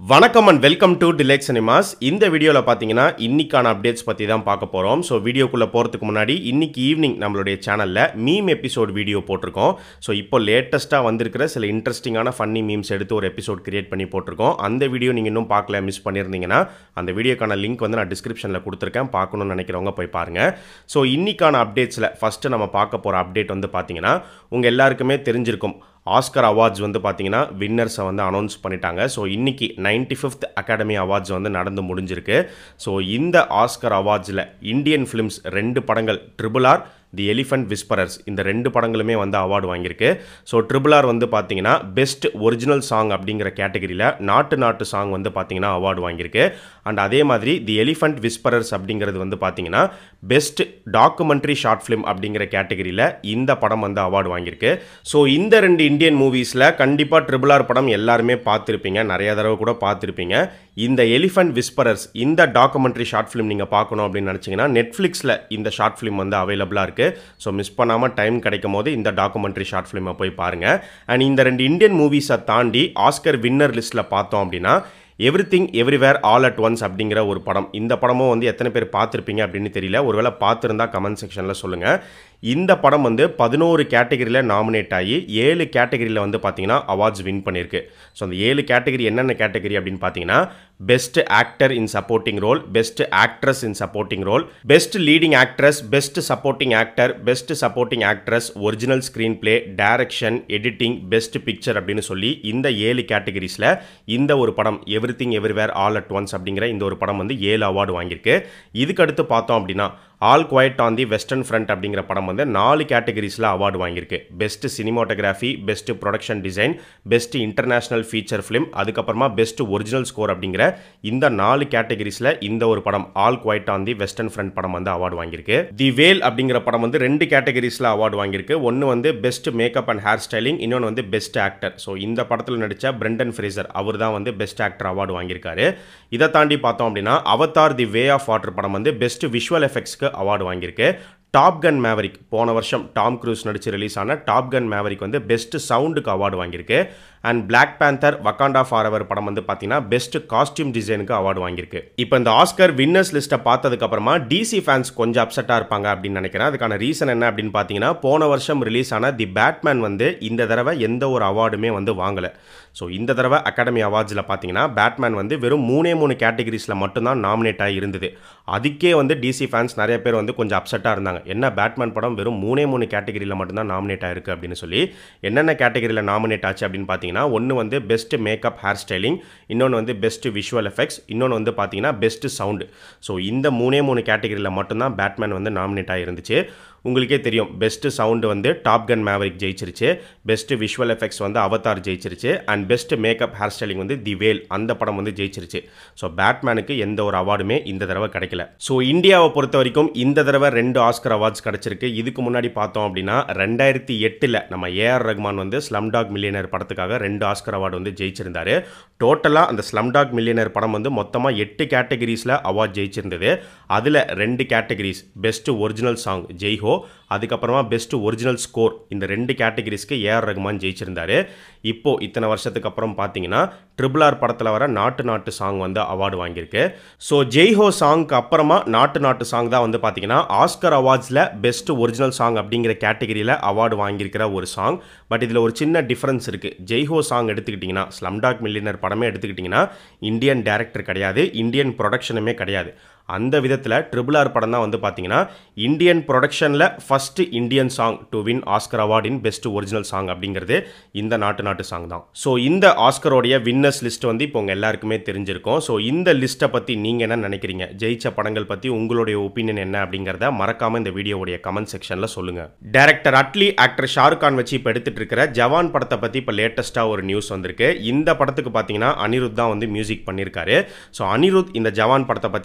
வணக்கம் and welcome to டிலேக் cinemas இந்த வீடியோவில் பார்த்தீங்கன்னா இன்னைக்கான அப்டேட்ஸ் பற்றி தான் பார்க்க போகிறோம் ஸோ வீடியோக்குள்ளே போகிறதுக்கு முன்னாடி இன்னைக்கு ஈவினிங் நம்மளுடைய சேனலில் மீம் எபிசோட் வீடியோ போட்டிருக்கோம் ஸோ இப்போ லேட்டஸ்ட்டாக வந்திருக்கிற சில இன்ட்ரெஸ்டிங்கான ஃபன்னி மீம்ஸ் எடுத்து ஒரு எபிசோட் கிரியேட் பண்ணி போட்டிருக்கோம் அந்த வீடியோ நீங்கள் இன்னும் பார்க்கல மிஸ் பண்ணியிருந்தீங்கன்னா அந்த வீடியோக்கான லிங்க் வந்து நான் டிஸ்கிரிப்ஷனில் கொடுத்துருக்கேன் பார்க்கணும்னு நினைக்கிறவங்க போய் பாருங்கள் ஸோ இன்னைக்கான அப்டேட்ஸில் ஃபஸ்ட்டு நம்ம பார்க்க போகிற அப்டேட் வந்து பார்த்தீங்கன்னா உங்கள் எல்லாருக்குமே தெரிஞ்சிருக்கும் ஆஸ்கர் அவார்ட்ஸ் வந்து பார்த்தீங்கன்னா வின்னர்ஸை வந்து அனௌன்ஸ் பண்ணிட்டாங்க ஸோ இன்னைக்கு நைன்டி ஃபிஃப்த் அகாடமி அவார்ட்ஸ் வந்து நடந்து முடிஞ்சிருக்கு ஸோ இந்த ஆஸ்கர் அவார்ட்ஸில் இந்தியன் ஃபிலிம்ஸ் ரெண்டு படங்கள் triple R the elephant whisperers இந்த ரெண்டு படங்களுமே வந்து அவார்டு வாங்கியிருக்கு ஸோ ட்ரிபிள் ஆர் வந்து பார்த்தீங்கன்னா பெஸ்ட் ஒரிஜினல் சாங் அப்படிங்கிற கேட்டகரியில் நாட்டு நாட்டு சாங் வந்து பார்த்தீங்கன்னா அவார்டு வாங்கியிருக்கு அண்ட் அதே மாதிரி தி எலிஃபண்ட் விஸ்பரர்ஸ் அப்படிங்கிறது வந்து பார்த்தீங்கன்னா பெஸ்ட் டாக்குமெண்ட்ரி ஷார்ட் ஃபிலிம் அப்படிங்கிற கேட்டகரியில் இந்த படம் வந்து அவார்டு வாங்கியிருக்கு ஸோ இந்த ரெண்டு இந்தியன் மூவிஸில் கண்டிப்பாக ட்ரிபிள் ஆர் படம் எல்லாருமே பார்த்துருப்பீங்க நிறைய தடவை கூட பார்த்துருப்பீங்க இந்த எலிஃபண்ட் விஸ்பரர்ஸ் இந்த டாக்குமெண்ட்ரி ஷார்ட் ஃபிலிம் நீங்கள் பார்க்கணும் அப்படின்னு நினச்சிங்கன்னா நெட்ஃப்ளிக்ஸில் இந்த ஷார்ட் ஃபிலிம் வந்து அவைலபிளாக இருக்குது ஸோ மிஸ் பண்ணாமல் டைம் கிடைக்கும் போது இந்த டாக்குமெண்ட்ரி ஷார்ட் ஃபிலிமை போய் பாருங்கள் அண்ட் இந்த ரெண்டு இந்தியன் மூவிஸை தாண்டி ஆஸ்கர் வின்னர் லிஸ்ட்டில் பார்த்தோம் அப்படின்னா everything everywhere all at once அப்படிங்கிற ஒரு படம் இந்த படமும் வந்து எத்தனை பேர் பார்த்துருப்பீங்க அப்படின்னு தெரியல ஒருவேளை பார்த்துருந்தா கமெண்ட் செக்ஷனில் சொல்லுங்கள் இந்த படம் வந்து பதினோரு கேட்டகரியில் நாமினேட் ஆகி ஏழு கேட்டகரியில் வந்து பார்த்தீங்கன்னா அவார்ட்ஸ் வின் பண்ணியிருக்கு ஸோ அந்த ஏழு கேட்டகரி என்னென்ன கேட்டகரி அப்படின்னு பார்த்தீங்கன்னா best actor in supporting role best actress in supporting role best leading actress best supporting actor best supporting actress original screenplay direction editing best picture அப்படின்னு சொல்லி இந்த ஏழு கேட்டகரிஸில் இந்த ஒரு படம் everything everywhere all at once அப்படிங்கிற இந்த ஒரு படம் வந்து ஏழு அவார்டு வாங்கியிருக்கு இதுக்கு அடுத்து பார்த்தோம் அப்படின்னா all quiet on the western front அப்படிங்கிற படம் வந்து நாலு கேட்டகரிஸில் அவார்டு வாங்கியிருக்கு best cinematography best production design best international feature film அதுக்கப்புறமா பெஸ்ட் ஒரிஜினல் ஸ்கோர் அப்படிங்கிற இந்த நாலு கேட்டகரிஸில் இந்த ஒரு படம் all quiet on the western front படம் வந்து அவார்டு வாங்கியிருக்கு தி வேல் அப்படிங்கிற படம் வந்து ரெண்டு கேட்டகரிஸில் அவார்டு வாங்கியிருக்கு ஒன்று வந்து best makeup and hair styling இன்னொன்று வந்து பெஸ்ட் ஆக்டர் ஸோ இந்த படத்தில் நடித்த பிரெண்டன் ஃப்ரேசர் அவர் தான் வந்து பெஸ்ட் ஆக்டர் அவார்டு வாங்கியிருக்காரு இதை தாண்டி பார்த்தோம் அப்படின்னா Avatar the way of water படம் வந்து பெஸ்ட் விஷுவல் எஃபெக்ட்ஸ்க்கு அவார்டு வாங்கியிருக்கு டாப் கன் மேவரிக் போன வருஷம் டாம் க்ரூஸ் நடிச்சு ரிலீஸ் ஆன டாப் கன் மேவரிக் வந்து பெஸ்ட் சவுண்டுக்கு அவார்டு வாங்கியிருக்கு and black panther Wakanda for படம் வந்து பார்த்தீங்கன்னா பெஸ்ட் காஸ்டியூம் டிசைனுக்கு அவார்டு வாங்கியிருக்கு இப்போ இந்த ஆஸ்கர் வின்னர்ஸ் லிஸ்ட்டை பார்த்ததுக்கு அப்புறமா டிசி ஃபேன்ஸ் கொஞ்சம் அப்செட்டாக இருப்பாங்க அப்படின்னு நினைக்கிறேன் அதுக்கான ரீசன் என்ன அப்படின்னு பார்த்தீங்கன்னா போன வருஷம் ரிலீஸ் ஆன தி பேட்மேன் வந்து இந்த தடவை எந்த ஒரு அவார்டுமே வந்து வாங்கலை ஸோ இந்த தடவை அகாடமி அவார்ட்ஸில் பார்த்தீங்கன்னா பேட்மேன் வந்து வெறும் மூணே மூணு கேட்டகரிஸில் மட்டும்தான் நாமினேட் ஆகி இருந்தது அதுக்கே வந்து டிசி ஃபேன்ஸ் நிறைய பேர் வந்து கொஞ்சம் அப்செட்டாக இருந்தாங்க என்ன பேட்மேன் படம் வெறும் மூணே மூணு கேட்டகரியில் மட்டும்தான் நாமினேட் ஆயிருக்கு அப்படின்னு சொல்லி என்னென்ன கேட்டகரியில் நாமினேட் ஆச்சு அப்படின்னு பார்த்தீங்கன்னா ஒன்று வந்து பெஸ்ட் மேக்கப் ஹேர் ஸ்டைலிங் இன்னொன்று வந்து பெஸ்ட் விஷுவல் எஃபெக்ட்ஸ் இன்னொன்று வந்து பார்த்தீங்கன்னா பெஸ்ட் சவுண்டு ஸோ இந்த மூணே மூணு கேட்டகரியில் மட்டும்தான் பேட்மேன் வந்து நாமினேட் ஆகிருந்துச்சு உங்களுக்கே தெரியும் பெஸ்ட்டு சவுண்டு வந்து டாப் கன் மேவரிக் ஜெயிச்சிருச்சு பெஸ்ட்டு விஷுவல் எஃபெக்ட்ஸ் வந்து அவதார் ஜெயிச்சிருச்சு and best makeup hair styling வந்து தி வேல் அந்த படம் வந்து ஜெயிச்சிருச்சு ஸோ பேட்மேனுக்கு எந்த ஒரு அவார்டுமே இந்த தடவை கிடைக்கல ஸோ இந்தியாவை பொறுத்த வரைக்கும் இந்த தடவை ரெண்டு ஆஸ்கர் அவார்ட்ஸ் கிடச்சிருக்கு இதுக்கு முன்னாடி பார்த்தோம் அப்படின்னா ரெண்டாயிரத்தி எட்டில் நம்ம ஏஆர் ரஹ்மான் வந்து ஸ்லம்டாக் மில்லியனர் படத்துக்காக ரெண்டு ஆஸ்கர் அவார்டு வந்து ஜெயிச்சிருந்தாரு டோட்டலாக அந்த ஸ்லம்டாக் மில்லியனர் படம் வந்து மொத்தமாக எட்டு கேட்டகரிஸில் அவார்ட் ஜெயிச்சிருந்தது அதில் ரெண்டு categories best original song Jai Ho அதுக்கப்புறமா பெஸ்ட் ஒரிஜினல் ஸ்கோர் இந்த ரெண்டு கேட்டகரிஸ்க்கு ஏஆர் ரஹ்மான் ஜெயிச்சிருந்தாரு இப்போ இத்தனை வருஷத்துக்கு அப்புறம் பார்த்தீங்கன்னா ட்ரிபிள் ஆர் படத்தில் வர நாட்டு நாட்டு சாங் வந்து அவார்டு வாங்கியிருக்கு ஸோ ஜெய்ஹோ சாங்க்கு அப்புறமா நாட்டு நாட்டு சாங் தான் வந்து பார்த்தீங்கன்னா ஆஸ்கர் அவார்ட்ஸில் பெஸ்ட் ஒரிஜினல் சாங் அப்படிங்கிற கேட்டகரியில் அவார்டு வாங்கியிருக்கிற ஒரு சாங் பட் இதில் ஒரு சின்ன டிஃப்ரென்ஸ் இருக்குது ஜெய்ஹோ சாங் எடுத்துக்கிட்டிங்கன்னா ஸ்லம்டாக் மில்லியனர் படமே எடுத்துக்கிட்டிங்கன்னா இந்தியன் டேரக்டர் கிடையாது இந்தியன் ப்ரொடக்ஷனுமே கிடையாது அந்த விதத்தில் ட்ரிபிள் ஆர் படம் தான் வந்து பார்த்தீங்கன்னா இந்தியன் ப்ரொடக்ஷனில் first Indian song to win Oscar award in best original song அப்படிங்கிறது இந்த நாட்டு நாட்டு சாங் தான் ஸோ இந்த ஆஸ்கரோடைய வின்னர்ஸ் லிஸ்ட் வந்து இப்போ உங்கள் எல்லாருக்குமே தெரிஞ்சிருக்கும் ஸோ இந்த லிஸ்ட்டை பற்றி நீங்கள் என்ன நினைக்கிறீங்க ஜெயிச்ச படங்கள் பற்றி உங்களுடைய ஒப்பீனியன் என்ன அப்படிங்கிறத மறக்காமல் இந்த வீடியோவுடைய கமெண்ட் செக்ஷனில் சொல்லுங்கள் டேரக்டர் அட்லி ஆக்டர் ஷாருக் கான் வச்சு இப்போ எடுத்துட்டு இருக்கிற ஜவான் படத்தை பற்றி இப்போ லேட்டஸ்ட்டாக ஒரு நியூஸ் வந்திருக்கு இந்த படத்துக்கு பார்த்தீங்கன்னா அனிருத் தான் வந்து மியூசிக் பண்ணியிருக்காரு ஸோ அனிருத் இந்த ஜவான் படத்தை பற்றி என்ன சொல்லியிருக்காரு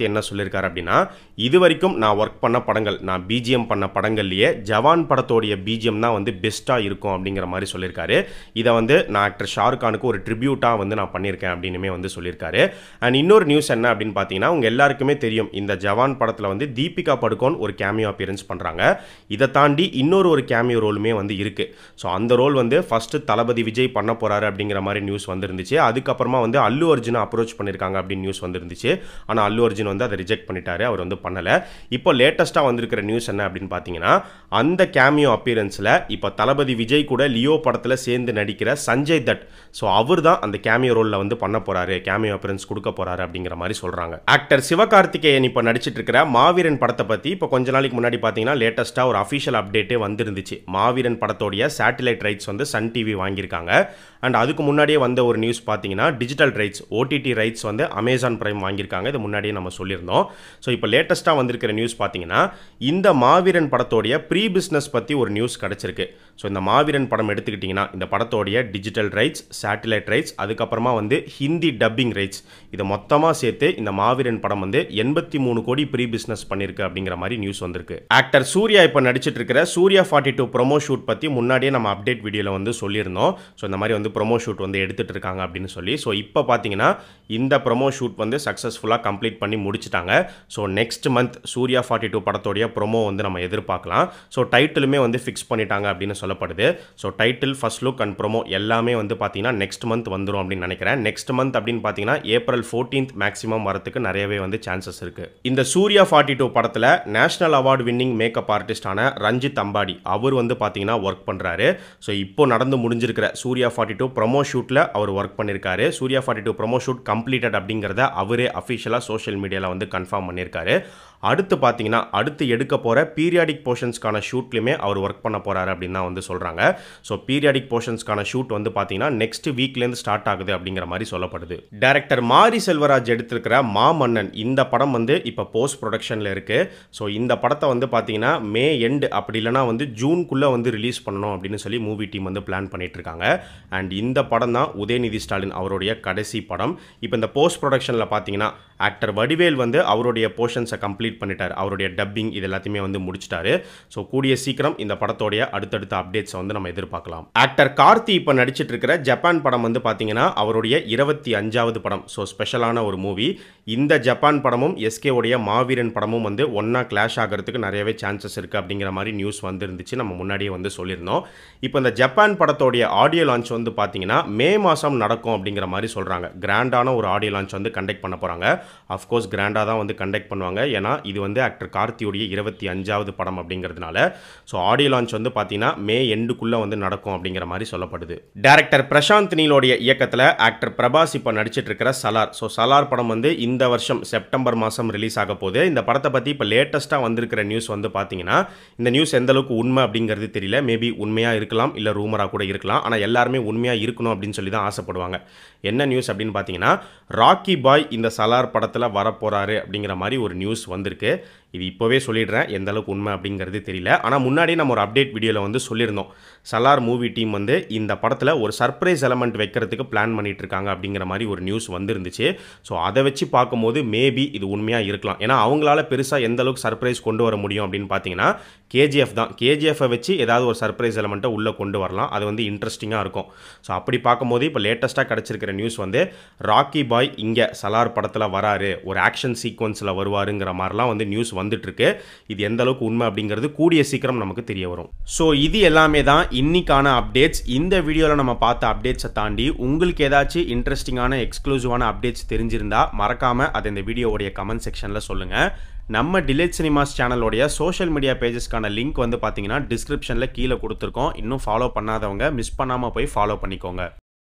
சொல்லியிருக்காரு அப்படின்னா இது வரைக்கும் நான் ஒர்க் பண்ண படங்கள் நான் பிஜிஎம் பண்ண படங்கள்லேயே ஜவான் படத்தோடைய பிஜிஎம் தான் வந்து பெஸ்ட்டாக இருக்கும் அப்படிங்கிற மாதிரி சொல்லியிருக்காரு இதை வந்து நான் ஆக்டர் ஷாருக் கானுக்கு ஒரு ட்ரிபியூட்டாக வந்து நான் பண்ணியிருக்கேன் அப்படின்னுமே வந்து சொல்லியிருக்காரு அண்ட் இன்னொரு நியூஸ் என்ன அப்படின்னு பார்த்தீங்கன்னா உங்க எல்லாருக்குமே தெரியும் இந்த ஜவான் படத்தில் வந்து தீபிகா படுகோன் ஒரு கேமியோ அப்பியரன்ஸ் பண்ணுறாங்க இதை தாண்டி இன்னொரு ஒரு கேமியோ ரோலுமே வந்து இருக்கு ஸோ அந்த ரோல் வந்து ஃபர்ஸ்ட் தளபதி விஜய் பண்ண போறாரு அப்படிங்கிற மாதிரி நியூஸ் வந்துருந்துச்சு அதுக்கப்புறமா வந்து அல்லு அர்ஜுனை அப்ரோச் பண்ணியிருக்காங்க அப்படின்னு நியூஸ் வந்துருந்துச்சு ஆனால் அல்லு அர்ஜுன் வந்து அதை ரிஜெக்ட் பண்ணிட்டாரு அவர் வந்து பண்ணலை இப்போ லேட்டஸ்ட்டாக வந்திருக்கிற நியூஸ் என்ன அப்படின்னு பார்த்தீங்கன்னா அந்த கேமியோ அப்பியரன்ஸில் இப்போ தளபதி விஜய் கூட லியோ படத்தில் சேர்ந்து நடிக்கிற சஞ்சய் தட் ஸோ அவர் தான் அந்த கேமியோ ரோலில் வந்து பண்ண போறாரு கேமியோ அப்பியரன்ஸ் கொடுக்க போறாரு அப்படிங்கிற மாதிரி சொல்றாங்க ஆக்டர் சிவகார்த்திகேயன் இப்போ நடிச்சிட்டு இருக்கிற மாவீரன் படத்தை பற்றி இப்போ கொஞ்ச நாளைக்கு முன்னாடி பார்த்தீங்கன்னா லேட்டஸ்ட்டாக ஒரு அஃபிஷியல் அப்டேட்டே வந்திருந்துச்சு மாவீரன் படத்தோடைய சேட்டலைட் ரைட்ஸ் வந்து சன் டிவி வாங்கியிருக்காங்க அண்ட் அதுக்கு முன்னாடியே வந்த ஒரு நியூஸ் பார்த்தீங்கன்னா டிஜிட்டல் ரைட்ஸ் ஓடிடி ரைட்ஸ் வந்து அமேசான் பிரைம் வாங்கியிருக்காங்க இது முன்னாடியே நம்ம சொல்லியிருந்தோம் ஸோ இப்போ லேட்டஸ்ட்டாக வந்திருக்கிற நியூஸ் பார்த்தீங்கன்னா இந்த மாவீரன் படத்தோடைய ப்ரீ பிஸ்னஸ் பற்றி ஒரு நியூஸ் கிடச்சிருக்கு ஸோ இந்த மாவீரன் படம் எடுத்துக்கிட்டிங்கன்னா இந்த படத்தோடைய டிஜிட்டல் ரைட்ஸ் சேட்டலைட் ரைட்ஸ் அதுக்கப்புறமா வந்து ஹிந்தி டப்பிங் ரைட்ஸ் இதை மொத்தமாக சேர்த்து இந்த மாவீரன் படம் வந்து எண்பத்தி மூணு கோடி ப்ரீ பிஸ்னஸ் பண்ணியிருக்கு அப்படிங்கிற மாதிரி நியூஸ் வந்திருக்கு ஆக்டர் சூர்யா இப்போ நடிச்சிட்டு இருக்கிற Suriya forty two promo shoot பற்றி முன்னாடியே நம்ம அப்டேட் வீடியோவில் வந்து சொல்லியிருந்தோம் ஸோ இந்த மாதிரி வந்து ப்ரொமோ ஷூட் வந்து எடுத்துட்டு இருக்காங்க அப்படின்னு சொல்லி ஸோ இப்போ பார்த்தீங்கன்னா இந்த ப்ரொமோ ஷூட் வந்து சக்ஸஸ்ஃபுல்லாக கம்ப்ளீட் பண்ணி முடிச்சிட்டாங்க so next month Suriya forty two படத்தோடைய ப்ரொமோ வந்து நம்ம எதிர்பார்க்கலாம் ஸோ டைட்டிலுமே வந்து ஃபிக்ஸ் பண்ணிட்டாங்க அப்படின்னு சொல்லப்படுது so title first look and promo எல்லாமே வந்து பார்த்தீங்கன்னா நெக்ஸ்ட் மந்த் வந்துடும் அப்படின்னு நினைக்கிறேன் நெக்ஸ்ட் மந்த் அப்படின்னு பார்த்தீங்கன்னா ஏப்ரல் ஃபோர்டீன்த் மேக்ஸிமம் வரதுக்கு நிறையவே வந்து சான்சஸ் இருக்கு இந்த சூர்யா ஃபார்ட்டி டூ படத்தில் நேஷனல் அவார்டு வின்னிங் மேக்கப் ஆர்டிஸ்டான ரஞ்சித் அம்பாடி அவர் வந்து பார்த்தீங்கன்னா ஒர்க் பண்ணுறாரு ஸோ இப்போ நடந்து முடிஞ்சிருக்கிற சூர்யா ஃபார்ட்டி டூ ப்ரொமோ ஷூட்டில் அவர் ஒர்க் பண்ணியிருக்காரு Suriya forty two promo shoot completed அப்படிங்கிறத அவரே அஃபிஷியலாக சோஷியல் மீடியாவில் வந்து கன்ஃபார்ம் பண்ணியிருக்காரு அடுத்து பார்த்தீங்கன்னா அடுத்து எடுக்க போகிற பீரியாடிக் போர்ஷன்ஸ்க்கான ஷூட்லையுமே அவர் ஒர்க் பண்ண போகிறாரு அப்படின்னு தான் வந்து சொல்கிறாங்க ஸோ பீரியாடிக் போர்ஷன்ஸ்க்கான ஷூட் வந்து பார்த்தீங்கன்னா நெக்ஸ்ட் வீக்லேருந்து ஸ்டார்ட் ஆகுது அப்படிங்கிற மாதிரி சொல்லப்படுது டைரக்டர் மாரி செல்வராஜ் எடுத்திருக்கிற மாமன்னன் இந்த படம் வந்து இப்போ போஸ்ட் ப்ரொடக்ஷனில் இருக்குது ஸோ இந்த படத்தை வந்து பார்த்தீங்கன்னா மே எண்டு அப்படி இல்லைனா வந்து ஜூன்குள்ளே வந்து ரிலீஸ் பண்ணணும் அப்படின்னு சொல்லி மூவி டீம் வந்து பிளான் பண்ணிட்டு இருக்காங்க அண்ட் இந்த படம் தான் உதயநிதி ஸ்டாலின் அவருடைய கடைசி படம் இப்போ இந்த போஸ்ட் ப்ரொடக்ஷனில் பார்த்தீங்கன்னா ஆக்டர் வடிவேல் வந்து அவருடைய போர்ஷன்ஸை கம்ப்ளீட் பண்ணிட்டார் அவருடைய டப்பிங் இது எல்லாத்தையுமே வந்து முடிச்சிட்டாரு ஸோ கூடிய சீக்கிரம் இந்த படத்தோடைய அடுத்தடுத்த அப்டேட்ஸை வந்து நம்ம எதிர்பார்க்கலாம் ஆக்டர் கார்த்தி இப்போ நடிச்சிட்டு இருக்கிற ஜப்பான் படம் வந்து பார்த்தீங்கன்னா அவருடைய இருபத்தி அஞ்சாவது படம் ஸோ ஸ்பெஷலான ஒரு மூவி இந்த ஜப்பான் படமும் எஸ்கே உடைய மாவீரன் படமும் வந்து ஒன்றா கிளாஷ் ஆகிறதுக்கு நிறையவே சான்சஸ் இருக்குது அப்படிங்கிற மாதிரி நியூஸ் வந்துருந்துச்சு நம்ம முன்னாடியே வந்து சொல்லியிருந்தோம் இப்போ இந்த ஜப்பான் படத்தோடைய ஆடியோ லான்ச் வந்து பார்த்தீங்கன்னா மே மாதம் நடக்கும் அப்படிங்கிற மாதிரி சொல்கிறாங்க கிராண்டான ஒரு ஆடியோ லான்ச் வந்து கண்டக்ட் பண்ண போகிறாங்க அஃப்கோர்ஸ் கிராண்டாக தான் வந்து கண்டக்ட் பண்ணுவாங்க ஏன்னா இது வந்து ஆக்டர் கார்த்தியுடைய இருபத்தி அஞ்சாவது படம் அப்படிங்கிறதுனால ஸோ ஆடியோ லான்ச் வந்து பார்த்தீங்கன்னா மே எண்டுக்குள்ளே வந்து நடக்கும் அப்படிங்கிற மாதிரி சொல்லப்படுது டேரக்டர் பிரசாந்த் நீலோடைய இயக்கத்தில் ஆக்டர் பிரபாஸ் இப்போ நடிச்சிட்டு இருக்கிற சலார் ஸோ சலார் படம் வந்து இந்த வருஷம் செப்டம்பர் மாதம் ரிலீஸ் ஆக போகுது இந்த படத்தை பற்றி இப்போ லேட்டஸ்ட்டாக வந்திருக்கிற நியூஸ் வந்து பார்த்தீங்கன்னா இந்த நியூஸ் எந்த அளவுக்கு உண்மை அப்படிங்கிறது தெரியல மேபி உண்மையாக இருக்கலாம் இல்லை ரூமராக கூட இருக்கலாம் ஆனால் எல்லாருமே உண்மையாக இருக்கணும் அப்படின்னு சொல்லி தான் ஆசைப்படுவாங்க என்ன நியூஸ் அப்படின்னு பார்த்தீங்கன்னா ராக்கி பாய் இந்த சலார் படத்தில் வரப்போகிறாரு அப்படிங்கிற மாதிரி ஒரு நியூஸ் வந்திருக்கு இது இப்போவே சொல்லிடுறேன் எந்த அளவுக்கு உண்மை அப்படிங்கிறது தெரியல ஆனால் முன்னாடியே நம்ம ஒரு அப்டேட் வீடியோவில் வந்து சொல்லியிருந்தோம் சலார் மூவி டீம் வந்து இந்த படத்தில் ஒரு சர்ப்ரைஸ் எலமெண்ட் வைக்கிறதுக்கு பிளான் பண்ணிட்டு இருக்காங்க அப்படிங்கிற மாதிரி ஒரு நியூஸ் வந்துருந்துச்சு ஸோ அதை வச்சு பார்க்கும்போது மேபி இது உண்மையாக இருக்கலாம் ஏன்னா அவங்களால பெருசாக எந்த அளவுக்கு சர்ப்ரைஸ் கொண்டு வர முடியும் அப்படின்னு பார்த்தீங்கன்னா கேஜிஎஃப் தான் கேஜிஎஃப்பை வச்சு ஏதாவது ஒரு சர்ப்ரைஸ் எலமெண்ட்டை உள்ளே கொண்டு வரலாம் அது வந்து இன்ட்ரெஸ்டிங்காக இருக்கும் ஸோ அப்படி பார்க்கும்போது இப்போ லேட்டஸ்ட்டாக கிடச்சிருக்கிற நியூஸ் வந்து ராக்கி பாய் இங்கே சலார் படத்தில் வராரு ஒரு ஆக்ஷன் சீக்வன்ஸில் வருவாருங்கிற மாதிரிலாம் வந்து நியூஸ் வந்துட்டுருக்கு இது எந்த அளவுக்கு உண்மை அப்படிங்கிறது கூடிய சீக்கிரம் நமக்கு தெரிய வரும் ஸோ இது எல்லாமே தான் இன்னைக்கான அப்டேட்ஸ் இந்த வீடியோவில் நம்ம பார்த்த அப்டேட்ஸை தாண்டி உங்களுக்கு ஏதாச்சும் இன்ட்ரெஸ்டிங்கான எக்ஸ்க்ளூசிவான அப்டேட்ஸ் தெரிஞ்சிருந்தா மறக்காமல் அதை இந்த வீடியோவுடைய கமெண்ட் செக்ஷனில் சொல்லுங்கள் நம்ம டிலேட் சினிமாஸ் சேனலோடைய சோஷியல் மீடியா பேஜஸ்க்கான லிங்க் வந்து பார்த்தீங்கன்னா டிஸ்கிரிப்ஷனில் கீழே கொடுத்துருக்கோம் இன்னும் ஃபாலோ பண்ணாதவங்க மிஸ் பண்ணாமல் போய் ஃபாலோ பண்ணிக்கோங்க